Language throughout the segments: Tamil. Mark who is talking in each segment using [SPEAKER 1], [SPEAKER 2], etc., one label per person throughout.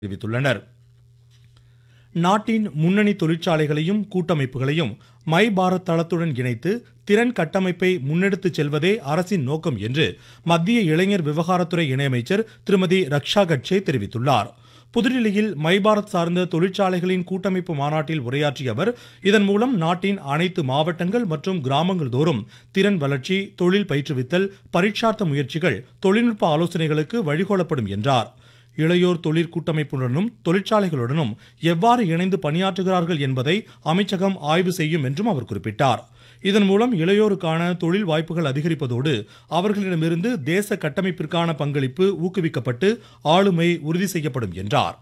[SPEAKER 1] தெரிவித்துள்ளனர் நாட்டின் முன்னணி தொழிற்சாலைகளையும் கூட்டமைப்புகளையும் மை பாரத் தளத்துடன் இணைத்து திறன் கட்டமைப்பை முன்னெடுத்துச் செல்வதே அரசின் நோக்கம் என்று மத்திய இளைஞர் விவகாரத்துறை இணையமைச்சர் திருமதி ரக்ஷா கட்சே தெரிவித்துள்ளார் புதுடில்லியில் மை பாரத் சார்ந்த தொழிற்சாலைகளின் கூட்டமைப்பு மாநாட்டில் உரையாற்றிய அவர் இதன் மூலம் நாட்டின் அனைத்து மாவட்டங்கள் மற்றும் கிராமங்கள் தோறும் திறன் வளர்ச்சி தொழில் பயிற்றுவித்தல் பரீட்சார்த்த முயற்சிகள் தொழில்நுட்ப ஆலோசனைகளுக்கு வழிகோலப்படும் என்றார் இளையோர் தொழிற் கூட்டமைப்புடனும் தொழிற்சாலைகளுடனும் எவ்வாறு இணைந்து பணியாற்றுகிறார்கள் என்பதை அமைச்சகம் ஆய்வு செய்யும் என்றும் அவர் குறிப்பிட்டார் இதன் மூலம் இளையோருக்கான தொழில் வாய்ப்புகள் அதிகரிப்பதோடு அவர்களிடமிருந்து தேச கட்டமைப்பிற்கான பங்களிப்பு ஊக்குவிக்கப்பட்டு ஆளுமை உறுதி செய்யப்படும் என்றார்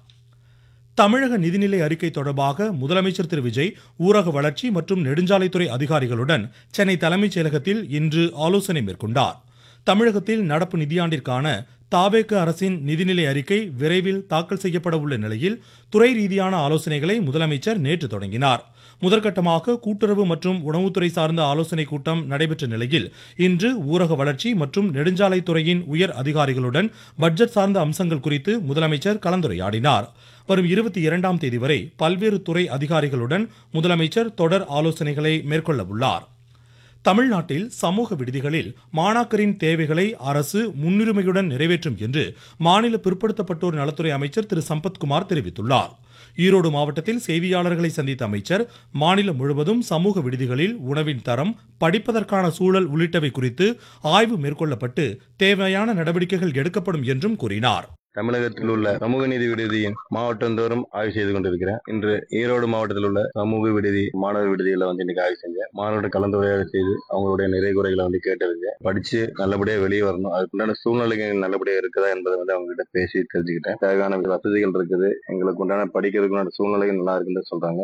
[SPEAKER 1] தமிழக நிதிநிலை அறிக்கை தொடர்பாக முதலமைச்சர் திரு விஜய் ஊரக வளர்ச்சி மற்றும் நெடுஞ்சாலைத்துறை அதிகாரிகளுடன் சென்னை தலைமைச் செயலகத்தில் இன்று ஆலோசனை மேற்கொண்டார் தமிழகத்தில் நடப்பு நிதியாண்டிற்கான தாவேக அரசின் நிதிநிலை அறிக்கை விரைவில் தாக்கல் செய்யப்பட உள்ள நிலையில் துறை ரீதியான ஆலோசனைகளை முதலமைச்சர் நேற்று தொடங்கினார் முதற்கட்டமாக கூட்டுறவு மற்றும் உணவுத்துறை சார்ந்த ஆலோசனைக் கூட்டம் நடைபெற்ற நிலையில் இன்று ஊரக வளர்ச்சி மற்றும் நெடுஞ்சாலைத்துறையின் உயர் அதிகாரிகளுடன் பட்ஜெட் சார்ந்த அம்சங்கள் குறித்து முதலமைச்சர் கலந்துரையாடினார் வரும் இருபத்தி இரண்டாம் தேதி வரை பல்வேறு துறை அதிகாரிகளுடன் முதலமைச்சர் தொடர் ஆலோசனைகளை மேற்கொள்ள உள்ளார் தமிழ்நாட்டில் சமூக விடுதிகளில் மாணாக்கரின் தேவைகளை அரசு முன்னுரிமையுடன் நிறைவேற்றும் என்று மாநில பிற்படுத்தப்பட்டோர் நலத்துறை அமைச்சர் திரு சம்பத்குமார் தெரிவித்துள்ளார் ஈரோடு மாவட்டத்தில் செய்தியாளர்களை சந்தித்த அமைச்சர் மாநிலம் முழுவதும் சமூக விடுதிகளில் உணவின் தரம் படிப்பதற்கான சூழல் உள்ளிட்டவை குறித்து ஆய்வு மேற்கொள்ளப்பட்டு தேவையான நடவடிக்கைகள் எடுக்கப்படும் என்றும் கூறினார்
[SPEAKER 2] தமிழகத்தில் உள்ள சமூக நீதி விடுதியின் மாவட்டந்தோறும் ஆய்வு செய்து கொண்டிருக்கிறேன் இன்று ஈரோடு மாவட்டத்தில் உள்ள சமூக விடுதி மாணவர் விடுதிகளை வந்து இன்னைக்கு ஆய்வு செஞ்சேன் மாணவர்கிட்ட கலந்துரையாடல் செய்து அவங்களுடைய நிறை குறைகளை வந்து கேட்டறிஞ்சேன் படிச்சு நல்லபடியா வெளியே வரணும் அதுக்குண்டான சூழ்நிலைகள் நல்லபடியா இருக்குதா என்பதை வந்து அவங்க கிட்ட பேசி தெரிஞ்சுக்கிட்டேன் தேவையான வசதிகள் இருக்குது எங்களுக்கு உண்டான படிக்கிறதுக்குண்டான சூழ்நிலைகள் நல்லா இருக்குன்னு சொல்றாங்க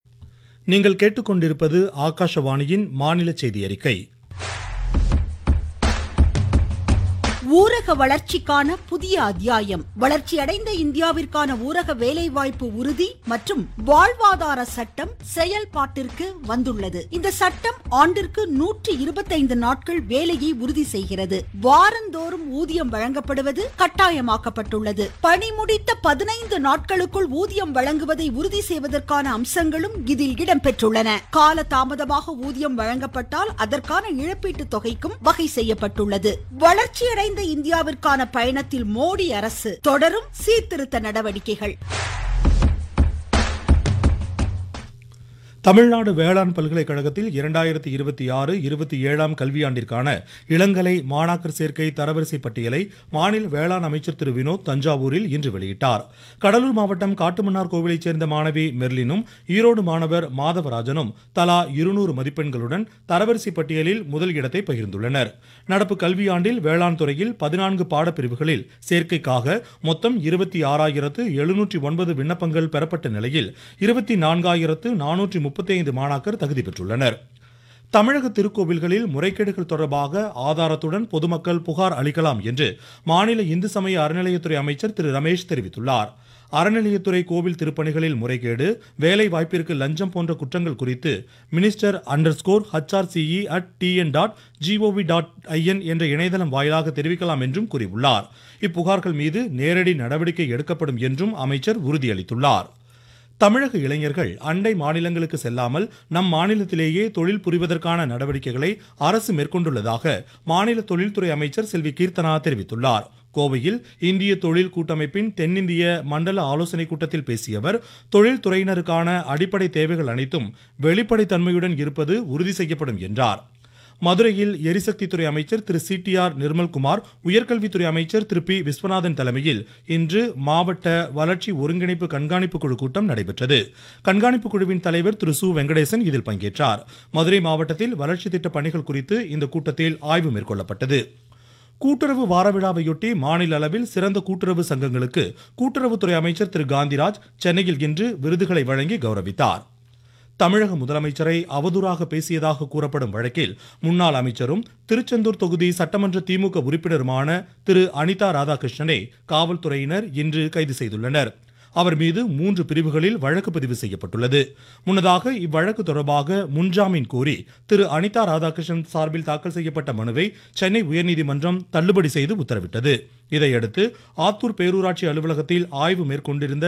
[SPEAKER 1] நீங்கள் கேட்டுக்கொண்டிருப்பது ஆகாஷவாணியின் மாநில செய்தி அறிக்கை
[SPEAKER 3] ஊரக வளர்ச்சிக்கான புதிய அத்தியாயம் வளர்ச்சியடைந்த இந்தியாவிற்கான ஊரக வேலைவாய்ப்பு உறுதி மற்றும் வாழ்வாதார சட்டம் செயல்பாட்டிற்கு வந்துள்ளது இந்த சட்டம் ஆண்டிற்கு நூற்றி இருபத்தைந்து நாட்கள் வேலையை உறுதி செய்கிறது வாரந்தோறும் ஊதியம் வழங்கப்படுவது கட்டாயமாக்கப்பட்டுள்ளது பணி முடித்த பதினைந்து நாட்களுக்குள் ஊதியம் வழங்குவதை உறுதி செய்வதற்கான அம்சங்களும் இதில் இடம்பெற்றுள்ளன கால தாமதமாக ஊதியம் வழங்கப்பட்டால் அதற்கான இழப்பீட்டுத் தொகைக்கும் வகை செய்யப்பட்டுள்ளது வளர்ச்சியடைந்த இந்தியாவிற்கான பயணத்தில் மோடி அரசு தொடரும் சீர்திருத்த நடவடிக்கைகள்
[SPEAKER 1] தமிழ்நாடு வேளாண் பல்கலைக்கழகத்தில் இரண்டாயிரத்தி இருபத்தி ஆறு இருபத்தி ஏழாம் கல்வியாண்டிற்கான இளங்கலை மாணாக்கர் சேர்க்கை தரவரிசை பட்டியலை மாநில வேளாண் அமைச்சர் திரு வினோத் தஞ்சாவூரில் இன்று வெளியிட்டார் கடலூர் மாவட்டம் காட்டுமன்னார் கோவிலைச் சேர்ந்த மாணவி மெர்லினும் ஈரோடு மாணவர் மாதவராஜனும் தலா இருநூறு மதிப்பெண்களுடன் தரவரிசை பட்டியலில் முதல் இடத்தை பகிர்ந்துள்ளனர் நடப்பு கல்வியாண்டில் வேளாண் துறையில் பதினான்கு பாடப்பிரிவுகளில் சேர்க்கைக்காக மொத்தம் இருபத்தி ஆறாயிரத்து எழுநூற்றி ஒன்பது விண்ணப்பங்கள் பெறப்பட்ட நிலையில் இருபத்தி நான்காயிரத்து நானூற்றி முப்பத்தி ஐந்து மாணாக்கர் தகுதி பெற்றுள்ளனர் தமிழக திருக்கோவில்களில் முறைகேடுகள் தொடர்பாக ஆதாரத்துடன் பொதுமக்கள் புகார் அளிக்கலாம் என்று மாநில இந்து சமய அறநிலையத்துறை அமைச்சர் திரு ரமேஷ் தெரிவித்துள்ளார் அறநிலையத்துறை கோவில் திருப்பணிகளில் முறைகேடு வேலை வாய்ப்பிற்கு லஞ்சம் போன்ற குற்றங்கள் குறித்து minister under score HRCE at TN dot GOV dot IN என்ற இணையதளம் வாயிலாக தெரிவிக்கலாம் என்றும் கூறியுள்ளார் இப்புகார்கள் மீது நேரடி நடவடிக்கை எடுக்கப்படும் என்றும் அமைச்சர் உறுதியளித்துள்ளார் தமிழக இளைஞர்கள் அண்டை மாநிலங்களுக்கு செல்லாமல் நம் மாநிலத்திலேயே தொழில் புரிவதற்கான நடவடிக்கைகளை அரசு மேற்கொண்டுள்ளதாக மாநில தொழில்துறை அமைச்சர் செல்வி கீர்த்தனா தெரிவித்துள்ளார் கோவையில் இந்திய தொழில் கூட்டமைப்பின் தென்னிந்திய மண்டல ஆலோசனைக் கூட்டத்தில் பேசிய அவர் தொழில்துறையினருக்கான அடிப்படை தேவைகள் அனைத்தும் வெளிப்படைத்தன்மையுடன் இருப்பது உறுதி செய்யப்படும் என்றார் மதுரையில் எரிசக்தித்துறை அமைச்சர் Thiru C T R Nirmalkumar உயர்கல்வித்துறை அமைச்சர் திரு பி விஸ்வநாதன் தலைமையில் இன்று மாவட்ட வளர்ச்சி ஒருங்கிணைப்பு கண்காணிப்பு குழு கூட்டம் நடைபெற்றது கண்காணிப்பு குழுவின் தலைவர் திரு சு வெங்கடேசன் இதில் பங்கேற்றார் மதுரை மாவட்டத்தில் வளர்ச்சி திட்ட பணிகள் குறித்து இந்த கூட்டத்தில் ஆய்வு மேற்கொள்ளப்பட்டது கூட்டுறவு வார விழாவையொட்டி மாநில அளவில் சிறந்த கூட்டுறவு சங்கங்களுக்கு கூட்டுறவுத்துறை அமைச்சர் திரு காந்திராஜ் சென்னையில் இன்று விருதுகளை வழங்கி கௌரவித்தார் தமிழக முதலமைச்சரை அவதூறாக பேசியதாக கூறப்படும் வழக்கில் முன்னாள் அமைச்சரும் திருச்செந்தூர் தொகுதி சட்டமன்ற திமுக உறுப்பினருமான திரு அனிதா ராதாகிருஷ்ணனை காவல்துறையினர் இன்று கைது செய்துள்ளனர் அவர் மீது மூன்று பிரிவுகளில் வழக்கு பதிவு செய்யப்பட்டுள்ளது முன்னதாக இவ்வழக்கு தொடர்பாக முன்ஜாமீன் கோரி திரு அனிதா ராதாகிருஷ்ணன் சார்பில் தாக்கல் செய்யப்பட்ட மனுவை சென்னை உயர்நீதிமன்றம் தள்ளுபடி செய்து உத்தரவிட்டது இதையடுத்து ஆத்தூர் பேரூராட்சி அலுவலகத்தில் ஆய்வு மேற்கொண்டிருந்த